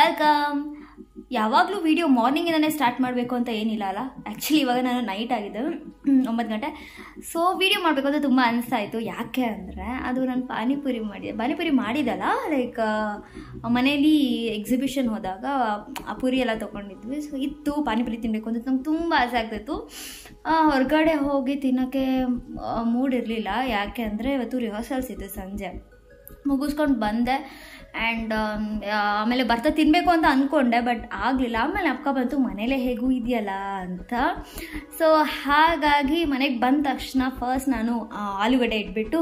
welcome ಯಾವಾಗಲೂ video ಮಾರ್ನಿಂಗಿಂದನೇ start ಮಾಡಬೇಕು ಅಂತ ಏನಿಲ್ಲ ಅಲ್ಲ ಆ್ಯಕ್ಚುಲಿ ಇವಾಗ ನಾನು ನೈಟ್ ಆಗಿದೆ ಹ್ಮ್, ಒಂಬತ್ತು ಗಂಟೆ ಸೊ ವಿಡಿಯೋ ಮಾಡಬೇಕು ಅಂತ ತುಂಬ ಅನಿಸ್ತಾ ಇತ್ತು ಯಾಕೆ ಅಂದರೆ ಅದು ನಾನು ಪಾನಿಪುರಿ ಮಾಡಿದೆ ಪಾನಿಪುರಿ ಮಾಡಿದಲ್ಲ ಲೈಕ್ ಮನೇಲಿ ಎಕ್ಸಿಬಿಷನ್ ಹೋದಾಗ ಆ ಪುರಿ ಎಲ್ಲ ತೊಗೊಂಡಿದ್ವಿ ಸೊ ಇತ್ತು ಪಾನಿಪುರಿ ತಿನ್ನಬೇಕು ಅಂತ ನಂಗೆ ತುಂಬ ಆಸೆ ಆಗ್ತಿತ್ತು ಆ, ಹೊರಗಡೆ ಹೋಗಿ ತಿನ್ನೋಕ್ಕೆ ಮೂಡ್ ಇರಲಿಲ್ಲ ಯಾಕೆ ಅಂದರೆ ಇವತ್ತು ರಿಹರ್ಸಲ್ಸ್ ಇತ್ತು ಸಂಜೆ ಮುಗಿಸ್ಕೊಂಡು ಬಂದೆ ಆ್ಯಂಡ್ ಆಮೇಲೆ ಬರ್ತಾ ತಿನ್ನಬೇಕು ಅಂತ ಅಂದ್ಕೊಂಡೆ ಬಟ್ ಆಗಲಿಲ್ಲ ಆಮೇಲೆ ಅಕ್ಕ ಬಂತು ಮನೇಲೇ ಹೇಗೂ ಇದೆಯಲ್ಲ ಅಂತ ಸೊ ಹಾಗಾಗಿ ಮನೆಗೆ ಬಂದ ತಕ್ಷಣ ಫಸ್ಟ್ ನಾನು ಆ, ಆಲೂಗಡ್ಡೆ ಇಟ್ಬಿಟ್ಟು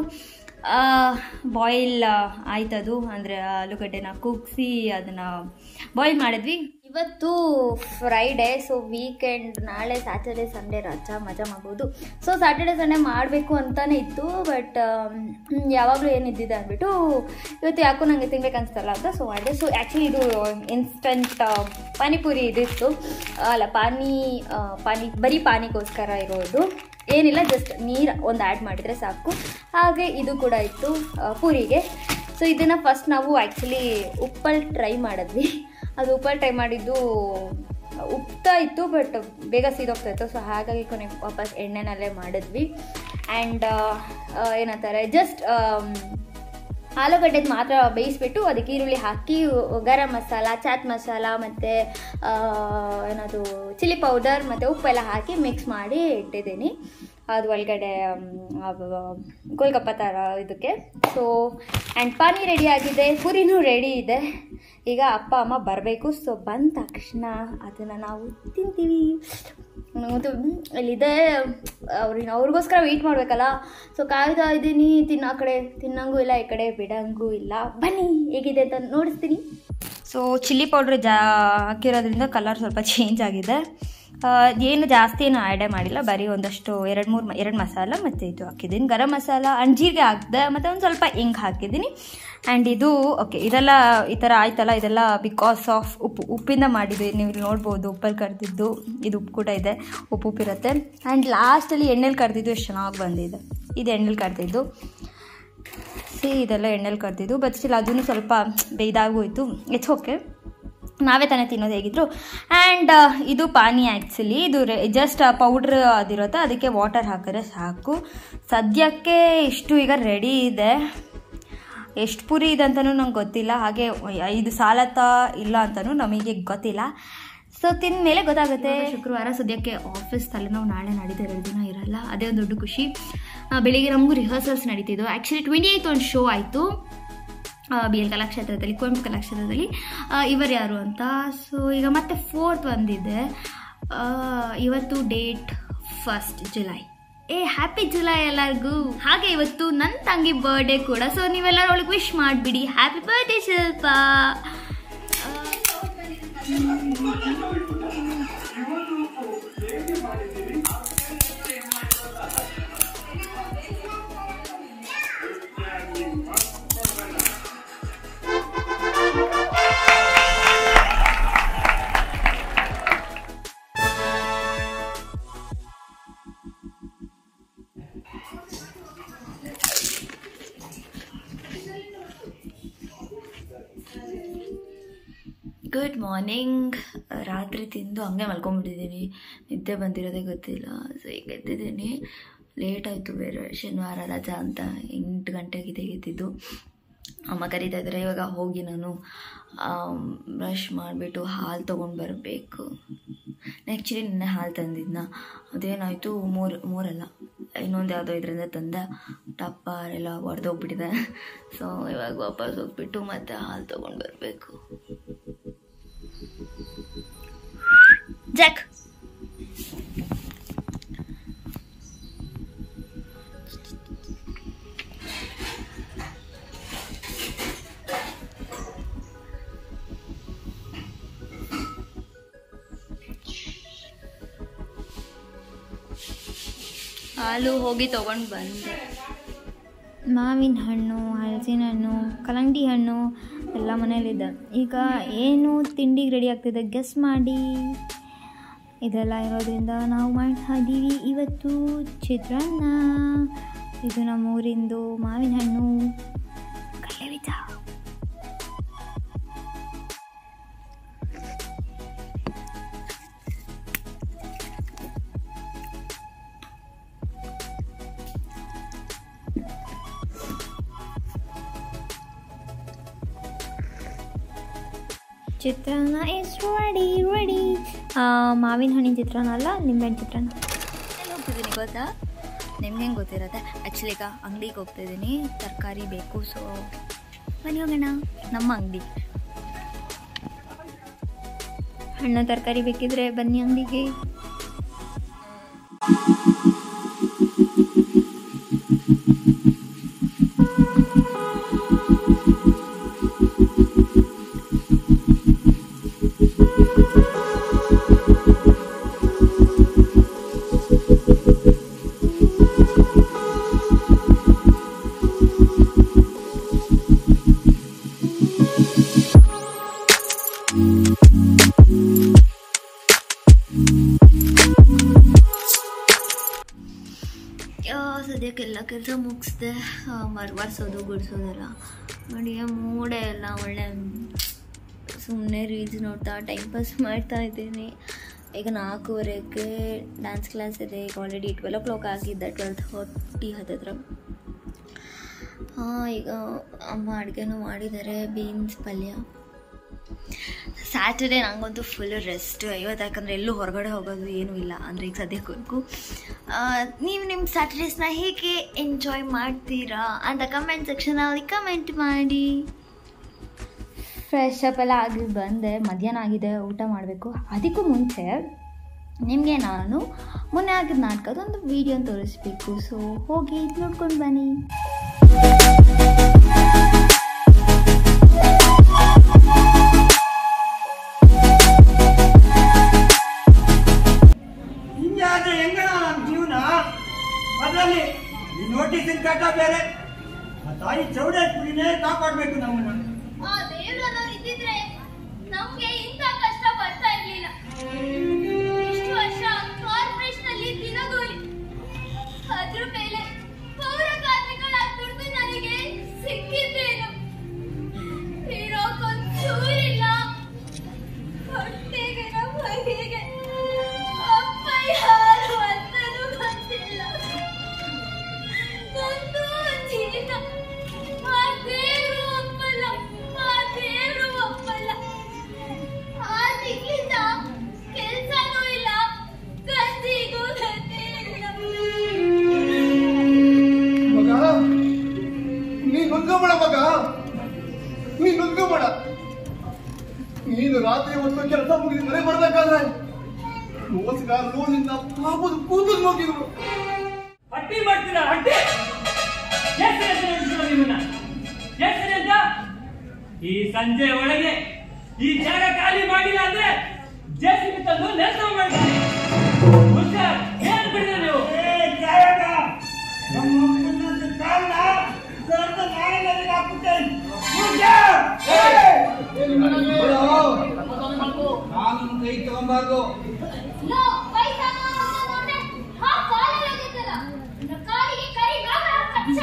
ಬಾಯ್ಲ್ ಆಯ್ತದು ಅಂದರೆ ಆಲೂಗಡ್ಡೆನ ಕುಗ್ಸಿ ಅದನ್ನು ಬಾಯ್ಲ್ ಮಾಡಿದ್ವಿ ಇವತ್ತು ಫ್ರೈಡೇ ಸೊ ವೀಕೆಂಡ್ ನಾಳೆ ಸ್ಯಾಟರ್ಡೆ ಸಂಡೇ ರಜಾ ಮಜಾ ಮಾಡ್ಬೋದು ಸೊ ಸ್ಯಾಟರ್ಡೆ ಸಂಡೇ ಮಾಡಬೇಕು ಅಂತಲೇ ಇತ್ತು ಬಟ್ ಯಾವಾಗಲೂ ಏನಿದ್ದಿದೆ ಅಂದ್ಬಿಟ್ಟು ಇವತ್ತು ಯಾಕೋ ನನಗೆ ತಿನ್ಬೇಕು ಅನಿಸ್ತಲ್ಲ ಅಂತ ಸೊ ಮಾಡಿದೆ ಸೊ ಆ್ಯಕ್ಚುಲಿ ಇದು ಇನ್ಸ್ಟಂಟ್ ಪಾನಿಪುರಿ ಇದಿತ್ತು ಅಲ್ಲ ಪಾನಿ ಆ, ಪಾನಿ ಬರೀ ಪಾನಿಗೋಸ್ಕರ ಇರೋದು ಏನಿಲ್ಲ ಜಸ್ಟ್ ನೀರು ಒಂದು ಆ್ಯಡ್ ಮಾಡಿದರೆ ಸಾಕು ಹಾಗೆ ಇದು ಕೂಡ ಇತ್ತು ಆ, ಪೂರಿಗೆ ಸೊ ಇದನ್ನು ಫಸ್ಟ್ ನಾವು ಆ್ಯಕ್ಚುಲಿ ಉಪ್ಪಲ್ಲಿ ಟ್ರೈ ಮಾಡಿದ್ವಿ ಅದು ಉಪ್ಪಲ್ಲಿ ಟ್ರೈ ಮಾಡಿದ್ದು ಉಪ್ತಾ ಇತ್ತು ಬಟ್ ಬೇಗ ಸೀದೋಗ್ತಾ ಇತ್ತು ಸೊ ಹಾಗಾಗಿ ಕೊನೆಗೆ ವಾಪಸ್ ಎಣ್ಣೆನಲ್ಲೇ ಮಾಡಿದ್ವಿ ಆ್ಯಂಡ್ ಏನಂತಾರೆ ಜಸ್ಟ್ ಆಲೂಗಡ್ಡೆದು ಮಾತ್ರ ಬೇಯಿಸ್ಬಿಟ್ಟು ಅದಕ್ಕೆ ಈರುಳ್ಳಿ ಹಾಕಿ ಗರಂ ಮಸಾಲ ಚಾಟ್ ಮಸಾಲ ಮತ್ತು ಏನದು ಚಿಲ್ಲಿ ಪೌಡರ್ ಮತ್ತು ಉಪ್ಪೆಲ್ಲ ಹಾಕಿ ಮಿಕ್ಸ್ ಮಾಡಿ ಇಟ್ಟಿದ್ದೀನಿ ಅದು ಒಳಗಡೆ ಗೋಲ್ಗಪ್ಪ ಥರ ಇದಕ್ಕೆ ಸೊ ಆ್ಯಂಡ್ ಪಾನಿ ರೆಡಿ ಆಗಿದೆ ಪುರಿನೂ ರೆಡಿ ಇದೆ ಈಗ ಅಪ್ಪ ಅಮ್ಮ ಬರಬೇಕು ಸೊ ಬಂದ ತಕ್ಷಣ ಅದನ್ನು ನಾವು ತಿಂತೀವಿ ನಂಗಂತೂ ಇಲ್ಲಿದೆ ಅವ್ರಿಗೆ ಅವ್ರಿಗೋಸ್ಕರ ವೆಯ್ಟ್ ಮಾಡಬೇಕಲ್ಲ ಸೊ ಕಾಯ್ತಾ ಇದ್ದೀನಿ ತಿನ್ನೋ ಆ ಕಡೆ ತಿನ್ನಂಗೂ ಇಲ್ಲ ಈ ಕಡೆ ಬಿಡಂಗೂ ಇಲ್ಲ ಬನ್ನಿ ಹೇಗಿದೆ ಅಂತ ನೋಡಿಸ್ತೀನಿ ಸೊ ಚಿಲ್ಲಿ ಪೌಡ್ರ್ ಜಾ ಹಾಕಿರೋದ್ರಿಂದ ಕಲರ್ ಸ್ವಲ್ಪ ಚೇಂಜ್ ಆಗಿದೆ ಆ, ಏನು ಜಾಸ್ತಿ ಏನು ಆ್ಯಡೇ ಮಾಡಿಲ್ಲ ಬರೀ ಒಂದಷ್ಟು ಎರಡು ಮೂರು ಎರಡು ಮಸಾಲ ಮತ್ತು ಇದು ಹಾಕಿದ್ದೀನಿ ಗರಂ ಮಸಾಲ ಅಂಡ್ ಜೀರಿಗೆ ಹಾಕಿದೆ ಮತ್ತು ಒಂದು ಸ್ವಲ್ಪ ಇಂಗ್ ಹಾಕಿದ್ದೀನಿ ಆ್ಯಂಡ್ ಇದು ಓಕೆ ಇದೆಲ್ಲ ಈ ಥರ ಆಯ್ತಲ್ಲ ಇದೆಲ್ಲ ಬಿಕಾಸ್ ಆಫ್ ಉಪ್ಪು ಉಪ್ಪಿಂದ ಮಾಡಿದ್ದು ನೀವು ಇಲ್ಲಿ ನೋಡ್ಬೋದು ಉಪ್ಪಲ್ಲಿ ಕರೆದಿದ್ದು ಇದು ಉಪ್ಪು ಕೂಡ ಇದೆ ಉಪ್ಪು ಉಪ್ಪಿರುತ್ತೆ ಆ್ಯಂಡ್ ಲಾಸ್ಟಲ್ಲಿ ಎಣ್ಣೆಲಿ ಕರೆದಿದ್ದು ಎಷ್ಟು ಚೆನ್ನಾಗಿ ಬಂದಿದೆ ಇದು ಎಣ್ಣೆಲಿ ಕರೆದಿದ್ದು ಸಿ ಇದೆಲ್ಲ ಎಣ್ಣೆಲಿ ಕರೆದಿದ್ದು ಬಟ್ ಸ್ಟಿಲ್ ಅದೂ ಸ್ವಲ್ಪ ಬೇಯ್ದಾಗೋಯ್ತು ಇಟ್ಸ್ ಓಕೆ ನಾವೇ ತಾನೇ ತಿನ್ನೋದು ಹೇಗಿದ್ರು ಆ್ಯಂಡ್ ಇದು ಪಾನಿ ಆ್ಯಕ್ಚುಲಿ ಇದು ಜಸ್ಟ್ ಪೌಡ್ರ್ ಅದಿರುತ್ತೆ ಅದಕ್ಕೆ ವಾಟರ್ ಹಾಕಿದ್ರೆ ಸಾಕು ಸದ್ಯಕ್ಕೆ ಇಷ್ಟು ಈಗ ರೆಡಿ ಇದೆ ಎಷ್ಟು ಪುರಿ ಇದೆ ಅಂತಲೂ ನಂಗೆ ಗೊತ್ತಿಲ್ಲ ಹಾಗೆ ಐದು ಸಾಲತ್ತಾ ಇಲ್ಲ ಅಂತಲೂ ನಮಗೆ ಗೊತ್ತಿಲ್ಲ ಸೊ ತಿಂದ ಮೇಲೆ ಗೊತ್ತಾಗುತ್ತೆ ಶುಕ್ರವಾರ ಸದ್ಯಕ್ಕೆ ಆಫೀಸ್ ತಲೆನೋವು ನಾಳೆ ನಾಡಿದ್ದು ಎರಡು ದಿನ ಇರಲ್ಲ ಅದೇ ಒಂದು ದೊಡ್ಡ ಖುಷಿ ಆ, ಬೆಳಿಗ್ಗೆ ನಮಗೂ ರಿಹರ್ಸಲ್ಸ್ ನಡೀತಿದ್ದು ಆ್ಯಕ್ಚುಲಿ ಟ್ವೆಂಟಿ ಏಯ್ತ್ ಒಂದು ಶೋ ಆಯಿತು ಬಿ ಎಲ್ ಕಲಾಕ್ಷೇತ್ರದಲ್ಲಿ ಕುವೆಂಪು ಕಲಾಕ್ಷೇತ್ರದಲ್ಲಿ ಆ, ಇವರು ಯಾರು ಅಂತ ಸೊ ಈಗ ಮತ್ತೆ ಫೋರ್ತ್ ಬಂದಿದೆ ಆ, ಇವತ್ತು ಡೇಟ್ ಫಸ್ಟ್ ಜುಲೈ ಏ ಹ್ಯಾಪಿ ಜುಲೈ ಎಲ್ಲರಿಗೂ ಹಾಗೆ ಇವತ್ತು ನನ್ನ ತಂಗಿ ಬರ್ಡೇ ಕೂಡ ಸೊ ನೀವೆಲ್ಲರೂ ಅವಳಿಗೆ ವಿಶ್ ಮಾಡಿಬಿಡಿ happy birthday Shilpa good morning ರಾತ್ರಿ ತಿಂದು ಹಂಗೆ ಮಲ್ಕೊಂಡ್ಬಿಟ್ಟಿದ್ದೀನಿ ನಿದ್ದೆ ಬಂದಿರೋದೇ ಗೊತ್ತಿಲ್ಲ ಸೊ ಈಗ ಎದ್ದಿದ್ದೀನಿ ಲೇಟ್ ಆಯಿತು ಬೇರೆ ಶನಿವಾರ ರಜಾ ಅಂತ ಎಂಟು ಗಂಟೆಗಿದೆ ಎದ್ದಿದ್ದು ಅಮ್ಮ ಕರೀತಾ ಇದ್ದಾರೆ ಇವಾಗ ಹೋಗಿ ನಾನು ಬ್ರಷ್ ಮಾಡಿಬಿಟ್ಟು ಹಾಲು ತೊಗೊಂಡು ಬರಬೇಕು ಆ್ಯಕ್ಚುಲಿ ನಿನ್ನೆ ಹಾಲು ತಂದಿದ್ನ ಅದೇನಾಯಿತು ಮೂರು ಮೂರಲ್ಲ ಇನ್ನೊಂದು ಯಾವುದೋ ಇದರಿಂದ ತಂದೆ ಟಪ್ಪರ್ ಎಲ್ಲ ಒಡೆದೋಗ್ಬಿಟ್ಟಿದೆ ಸೊ ಇವಾಗ ವಾಪಸ್ ಹೋಗ್ಬಿಟ್ಟು ಮತ್ತೆ ಹಾಲು ತೊಗೊಂಡು ಬರಬೇಕು ಜಾಕ್ ಹಾಲು ಹೋಗಿ ತೊಗೊಂಡು ಬಂದೆ ಮಾವಿನ ಹಣ್ಣು ಹಲಸಿನ ಹಣ್ಣು ಕಲ್ಲಂಗಡಿ ಹಣ್ಣು ಎಲ್ಲ ಮನೇಲಿದೆ ಈಗ ಏನು ತಿಂಡಿಗೆ ರೆಡಿ ಆಗ್ತಿದೆ ಗೆಸ್ ಮಾಡಿ ಇದೆಲ್ಲ ಇರೋದ್ರಿಂದ ನಾವು ಮಾಡ್ತಾ ಇದ್ದೀವಿ ಇವತ್ತು ಚಿತ್ರಾನ್ನ ಇದು ನಮ್ಮ ಊರಿಂದು ಮಾವಿನ ಹಣ್ಣು ಕಡಲೆ ಬೀಜ ಚಿತ್ರಾನ್ನ ಇಸ್ ರೆಡಿ ರೆಡಿ ಮಾವಿನ ಹಣ್ಣಿನ ಚಿತ್ರಾನ್ನ ಅಲ್ಲ ನಿಂಬೆಹಣ್ಣು ಚಿತ್ರಾನ್ನ ಎಲ್ಲಿ ಹೋಗ್ತಿದ್ದೀನಿ ಗೊತ್ತಾ ನಿಮ್ಗೆ ಹೆಂಗೆ ಗೊತ್ತಿರುತ್ತೆ ಆ್ಯಕ್ಚುಲಿ ಈಗ ಅಂಗಡಿಗೆ ಹೋಗ್ತಿದ್ದೀನಿ ತರಕಾರಿ ಬೇಕು ಸೊ ಬನ್ನಿ ಹೋಗೋಣ ನಮ್ಮ ಅಂಗಡಿ ಹಣ್ಣು ತರಕಾರಿ ಬೇಕಿದ್ರೆ ಬನ್ನಿ ಅಂಗಡಿಗೆ ಸದ್ಯಕ್ಕೆಲ್ಲ ಕೆಲಸ ಮುಗಿಸ್ದೆ ಮರ್ವರ್ಸೋದು ಗುಡಿಸೋದೆಲ್ಲ ನೋಡಿ ಮೂಡೆ ಎಲ್ಲ ಒಳ್ಳೆ ಸುಮ್ಮನೆ ರೀಲ್ಸ್ ನೋಡ್ತಾ ಟೈಮ್ ಪಾಸ್ ಮಾಡ್ತಾ ಇದ್ದೀನಿ ಈಗ ನಾಲ್ಕೂವರೆಗೆ ಡ್ಯಾನ್ಸ್ ಕ್ಲಾಸ್ ಇದೆ ಈಗ ಆಲ್ರೆಡಿ ಟ್ವೆಲ್ ಓ ಕ್ಲಾಕ್ ಆಗಿದ್ದೆ ಟ್ವೆಲ್ ಥರ್ಟಿ ಹತ್ತಿರ ಹಾಂ ಈಗ ಅಮ್ಮ ಅಡುಗೆನೂ ಮಾಡಿದ್ದಾರೆ ಬೀನ್ಸ್ ಪಲ್ಯ ಸ್ಯಾಟರ್ಡೇ ನನಗಂತೂ ಫುಲ್ ರೆಸ್ಟ್ ಇವತ್ತು ಯಾಕಂದರೆ ಎಲ್ಲೂ ಹೊರಗಡೆ ಹೋಗೋದು ಏನೂ ಇಲ್ಲ ಅಂದರೆ ಈಗ ಸದ್ಯಕ್ಕೂ ನೀವು ನಿಮ್ಮ ಸ್ಯಾಟರ್ಡೇಸ್ನ ಹೇಗೆ ಎಂಜಾಯ್ ಮಾಡ್ತೀರಾ ಅಂತ ಕಮೆಂಟ್ ಸೆಕ್ಷನಲ್ಲಿ ಕಮೆಂಟ್ ಮಾಡಿ ಫ್ರೆಶ್ ಅಪ್ ಎಲ್ಲ ಆಗಿ ಬಂದೆ ಮಧ್ಯಾಹ್ನ ಆಗಿದೆ ಊಟ ಮಾಡಬೇಕು ಅದಕ್ಕೂ ಮುಂಚೆ ನಿಮಗೆ ನಾನು ಮೊನ್ನೆ ಆಗಿದ್ದ ನಾಟಕದ ಒಂದು ವಿಡಿಯೋ ತೋರಿಸ್ಬೇಕು ಸೊ ಹೋಗಿ ನೋಡ್ಕೊಂಡು ಬನ್ನಿ ಹಿಂಗಾದ್ರೆ ಹೆಂಗಣ ನಮ್ಮ ಜೀವನ ಅದರಲ್ಲಿ ಈ ನೋಟಿಸಿನ ಕಟ್ಟ ಬೇರೆ ಆ ತಾಯಿ ಚೌಡೇಶ್ವರಿನೇ ಕಾಪಾಡ್ಬೇಕು ನಮ್ಮನ್ನ ಆ ದೇವ್ರನ್ನವ್ರು ಇದ್ದಿದ್ರೆ ನಮ್ಗೆ ಇಂಥ ಕಷ್ಟ ಬರ್ತಾ ಇರ್ಲಿಲ್ಲ ಇಷ್ಟು ವರ್ಷ ಕಾರ್ಪೊರೇಷನ್ ಅಲ್ಲಿ ದಿನಗೂಲಿ ಅದ್ರ ಮೇಲೆ ಪೌರ ಕಾರ್ಮಿಕಳ ದುಡ್ಡು ನನಗೆ ಸಿಕ್ಕಿದ್ದೇನು ಇರೋಕೊಂದ್ ಚೂರಿಲ್ಲ ಹೊಟ್ಟೆಗೆ ನಮ್ಮ ಮನೆಗೆ ಅಪ್ಪ ಯಾರು ಅಂತನೂ ಗೊತ್ತಿಲ್ಲ ನಂದು ಜೀವಿತ ಆ ದೇವ್ರು ಒಪ್ಪಲ್ಲ ಆ ದೇವ್ರು ಒಪ್ಪಲ್ಲ ಆ ತಿಂಗಳಿಂದ ಕೆಲ್ಸನೂ ಇಲ್ಲ ಗಂಜಿಗೂ ಗತಿ ಇಲ್ಲ ಮಗ ನೀ ನುಂಗಬೇಡ ಮಗ ನೀ ನುಂಗಬೇಡ ನೀನು ರಾತ್ರಿ ಹೊತ್ತು ಕೆಲಸ ಮುಗಿದು ಮನೆ ಬರ್ಬೇಕಾದ್ರೆ ಮೋಸಗಾರರು ನಿನ್ನ ಪಾಪದ ಕೂದಲು ಹೋಗಿದ್ರು ಹಟ್ಟಿ ಮಾಡ್ತೀರಾ ಹಟ್ಟಿ ಎಷ್ಟು ಹೆಸರು ಹೇಳ್ತೀರಾ ನಿಮ್ಮನ್ನ ಹೆಸರು ಅಂತ ಈ ಸಂಜೆ ಒಳಗೆ ಈ ಜಾಗ ಖಾಲಿ ಮಾಡಿಲ್ಲ ಅಂದ್ರೆ ಜೆಸಿಬಿ ತಂದು ನೆಲಸ ಮಾಡ್ತೀನಿ ಹುಷಾರ್ ಏನ್ ಬಿಡಿದ್ರೆ ನೀವು ನಾನು ಕೈ ತಗೊಂಬಾರ್ದು ಲೋ ಪೈಸಾ ನೋಡ್ದೆ ಹಾ ಕಾಲಲ್ಲಿ ಆಗಿತ್ತಲ್ಲ ನನ್ನ ಕಾಲಿಗೆ ಕೈ ಗಾಳ ಕಚ್ಚ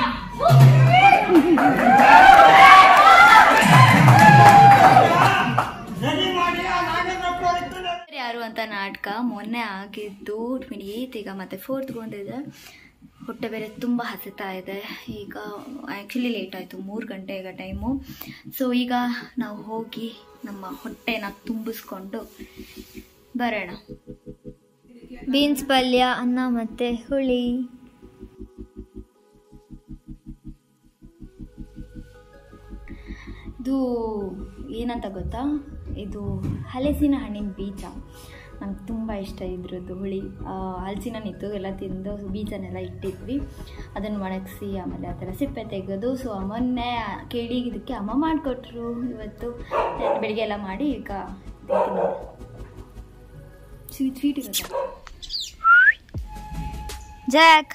ಸರಿ ಮಾಡಿ ಆ ನಾಗೇಂದ್ರಪ್ಪ ಅವ್ರಿತ್ತು ಯಾರು ಅಂತ ನಾಟಕ ಮೊನ್ನೆ ಆಗಿದ್ದು ಟ್ವೆಂಟಿ ಏಯ್ತ್ ಈಗ ಮತ್ತೆ ಫೋರ್ತ್ ಬಂದಿದೆ ಹೊಟ್ಟೆ ಬೇರೆ ತುಂಬ ಹಸಿತಾ ಇದೆ ಈಗ ಆ್ಯಕ್ಚುಲಿ ಲೇಟ್ ಆಯಿತು ಮೂರು ಗಂಟೆ ಈಗ ಟೈಮು ಸೊ ಈಗ ನಾವು ಹೋಗಿ ನಮ್ಮ ಹೊಟ್ಟೆನ ತುಂಬಿಸ್ಕೊಂಡು ಬರೋಣ ಬೀನ್ಸ್ ಪಲ್ಯ ಅನ್ನ ಮತ್ತು ಹುಳಿ ಇದು ಏನಂತ ಗೊತ್ತಾ ಇದು ಹಲಸಿನ ಹಣ್ಣಿನ ಬೀಜ ನಂಗೆ ತುಂಬ ಇಷ್ಟ ಇದ್ರದ್ದು ಹುಳಿ ಆ, ಹಲಸಿನ ನಿತ್ತು ಎಲ್ಲ ತಿಂದು ಬೀಜನೆಲ್ಲ ಇಟ್ಟಿದ್ವಿ ಅದನ್ನು ಒಣಗಿಸಿ ಆಮೇಲೆ ಅದರ ಸಿಪ್ಪೆ ತೆಗೆದು ಸೊ ಮೊನ್ನೆ ಕೇಳಿ ಇದಕ್ಕೆ ಅಮ್ಮ ಮಾಡಿಕೊಟ್ರು ಇವತ್ತು ನಾನು ಬೆಳಿಗ್ಗೆ ಎಲ್ಲ ಮಾಡಿ ಈಗ ಸ್ವೀಟ್ ಸ್ವೀಟ್ ಇರುತ್ತೆ ಜಾಕ್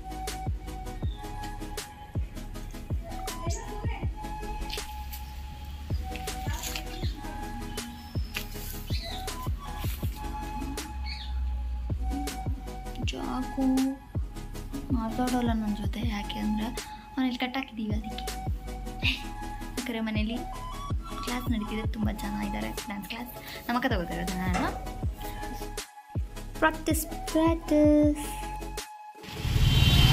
ಜಾಕು ಮಾತಾಡೋಲ್ಲ ನನ್ನ ಜೊತೆ ಯಾಕೆ ಅಂದರೆ ಮನೇಲಿ ಕಟ್ಟಾಕಿದ್ದೀವಿ ಅದಕ್ಕೆ ಯಾಕಂದರೆ ಮನೇಲಿ ಕ್ಲಾಸ್ ನಡೀತಿದೆ ತುಂಬ ಜನ ಇದ್ದಾರೆ ಡ್ಯಾನ್ಸ್ ಕ್ಲಾಸ್ ನಮ್ಮಕ್ಕ ತಗೋತಾರೆ ನಾನು ಪ್ರಾಕ್ಟೀಸ್ ಪ್ರಾಕ್ಟೀಸ್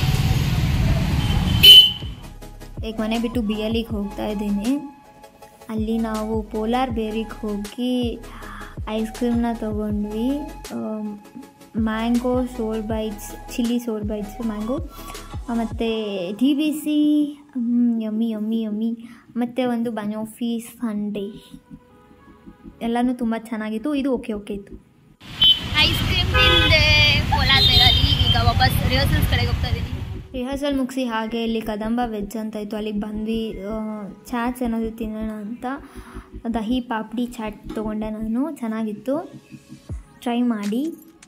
ಈಗ ಮನೆ ಬಿಟ್ಟು ಬಿ ಎಲ್ಲಿಗೆ ಹೋಗ್ತಾ ಇದ್ದೀನಿ ಅಲ್ಲಿ ನಾವು ಪೋಲಾರ್ ಬೇರಿಗೆ ಹೋಗಿ ಐಸ್ ಕ್ರೀಮ್ನ ತೊಗೊಂಡ್ವಿ mango soul bites chilli soul bites mango ಮತ್ತು D B C yummy yummy yummy ಮತ್ತು ಒಂದು ಬನೋಫಿ ಸಂಡೇ ಎಲ್ಲನೂ ತುಂಬ ಚೆನ್ನಾಗಿತ್ತು ಇದು ಓಕೆ ಓಕೆ ಇತ್ತು ಐಸ್ ಕ್ರೀಮ್ ತಿಂದೆ ಪೋಲಾರ್ ಬೇರಲ್ಲಿ ಈಗ ವಾಪಸ್ ರಿಹರ್ಸಲ್ಸ್ ಕಡೆಗೆ ಹೋಗ್ತಾ ಇದ್ದೀನಿ ರಿಹರ್ಸಲ್ ಮುಗಿಸಿ ಹಾಗೆ ಇಲ್ಲಿ ಕದಂಬ ವೆಜ್ ಅಂತ ಇತ್ತು ಅಲ್ಲಿಗೆ ಬಂದ್ವಿ ಚಾಟ್ಸ್ ಏನಾದರೂ ತಿನ್ನೋಣ ಅಂತ ದಹಿ ಪಾಪಡಿ ಚಾಟ್ ತೊಗೊಂಡೆ ನಾನು ಚೆನ್ನಾಗಿತ್ತು ಟ್ರೈ ಮಾಡಿ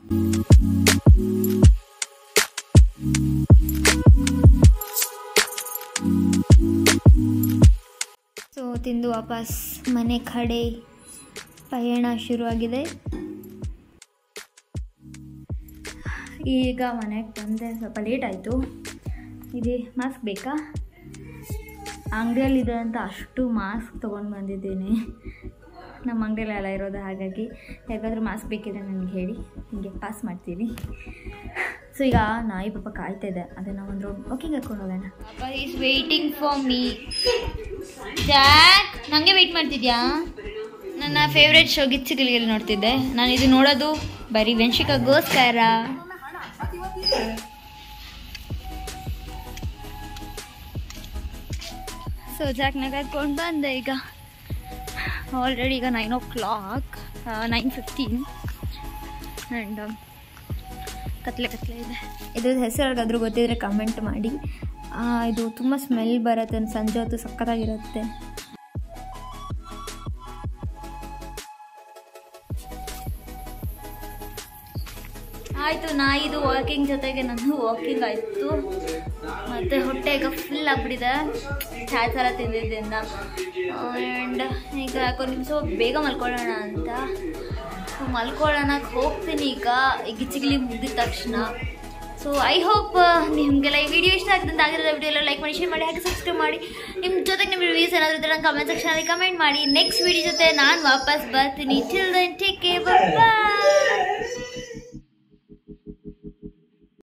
ಸೊ ತಿಂದು ವಾಪಸ್ ಮನೆ ಕಡೆ ಪಯಣ ಶುರುವಾಗಿದೆ ಈಗ ಮನೆಗೆ ಬಂದೆ ಸ್ವಲ್ಪ ಲೇಟ್ ಆಯಿತು ಇದೆ ಮಾಸ್ಕ್ ಬೇಕಾ ಅಂಗಡಿಯಲ್ಲಿದೆ ಅಂತ ಅಷ್ಟು ಮಾಸ್ಕ್ ತೊಗೊಂಡು ಬಂದಿದ್ದೀನಿ ನಮ್ಮ ಅಂಗಡಿಯಲ್ಲೆಲ್ಲ ಇರೋದು ಹಾಗಾಗಿ ಯಾಕಾದರೂ ಮಾಸ್ಕ್ ಬೇಕಿದ್ರೆ ನನಗೆ ಹೇಳಿ ನಿಮಗೆ ಪಾಸ್ ಮಾಡ್ತೀನಿ ಸೊ ಈಗ ನಾಯಿ ಪಾಪ ಕಾಯ್ತಾ ಇದೆ ಅದನ್ನು ಒಂದು ರೌಂಡ್ ವಾಕಿಂಗ್ ಹಾಕೊಂಡು ಹೋಗೋಣ ಪಾಪ is waiting for me Jack ನನಗೆ ವೆಯ್ಟ್ ಮಾಡ್ತಿದ್ಯಾ ನನ್ನ ಫೇವ್ರೆಟ್ ಶೋ ಗಿಚ್ಚಿಗಿಲಿಗೆಲ್ಲಿ ನೋಡ್ತಿದ್ದೆ ನಾನು ಇದು ನೋಡೋದು ಬರೀ ವೆಂಶಿಕಾಗೋಸ್ಕರ ಸೊ ಜಾಕ್ನ ಕರ್ಕೊಂಡು ಬಂದೆ ಈಗ ಆಲ್ರೆಡಿ ಈಗ nine o'clock nine fifteen and ಕತ್ಲೆ ಕತ್ಲೆ ಇದೆ ಇದ್ರ ಹೆಸರಾಗಾದರೂ ಗೊತ್ತಿದ್ರೆ ಕಮೆಂಟ್ ಮಾಡಿ ಆ, ಇದು ತುಂಬ ಸ್ಮೆಲ್ ಬರುತ್ತೆ ಸಂಜೆ ಹೊತ್ತು ಸಕ್ಕತ್ತಾಗಿರುತ್ತೆ ಆಯಿತು ನಾಯಿದು ವಾಕಿಂಗ್ ಜೊತೆಗೆ ನಂದು ವಾಕಿಂಗ್ ಆಯಿತು ಮತ್ತು ಹೊಟ್ಟೆ ಈಗ ಫುಲ್ ಆಗ್ಬಿಟ್ಟಿದೆ ಚಾಟ್ ಎಲ್ಲ ತಿಂದಿದ್ದರಿಂದ ಆ್ಯಂಡ್ ಈಗ ಯಾಕೋ ನಿಮಿಷ ಬೇಗ ಮಲ್ಕೊಳ್ಳೋಣ ಅಂತ ಸೊ ಮಲ್ಕೊಳ್ಳೋಣಕ್ಕೆ ಹೋಗ್ತೀನಿ ಈಗ ಈ ಗಿಚ್ಚಿಗಿಲಿ ಮುಗಿದ ತಕ್ಷಣ ಸೊ ಐ ಹೋಪ್ ನಿಮಗೆಲ್ಲ ಈ ವಿಡಿಯೋ ಇಷ್ಟ ಆಗಿದೆ ಅಂತ ಆಗಿರೋ ವಿಡಿಯೋ ಎಲ್ಲ ಲೈಕ್ ಮಾಡಿ ಶೇರ್ ಮಾಡಿ ಹಾಗೆ ಸಬ್ಸ್ಕ್ರೈಬ್ ಮಾಡಿ ನಿಮ್ಮ ಜೊತೆಗೆ ನಿಮ್ಮ ರಿವ್ಯೂಸ್ ಏನಾದರೂ ಇದ್ದರೆ ನಂಗೆ ಕಮೆಂಟ್ ಸೆಕ್ಷನಲ್ಲಿ ಕಮೆಂಟ್ ಮಾಡಿ ನೆಕ್ಸ್ಟ್ ವಿಡಿಯೋ ಜೊತೆ ನಾನು ವಾಪಸ್ ಬರ್ತೀನಿ ಟಿಲ್ ದೆನ್ ಟೇಕ್ ಕೇರ್ ಬಾಯ್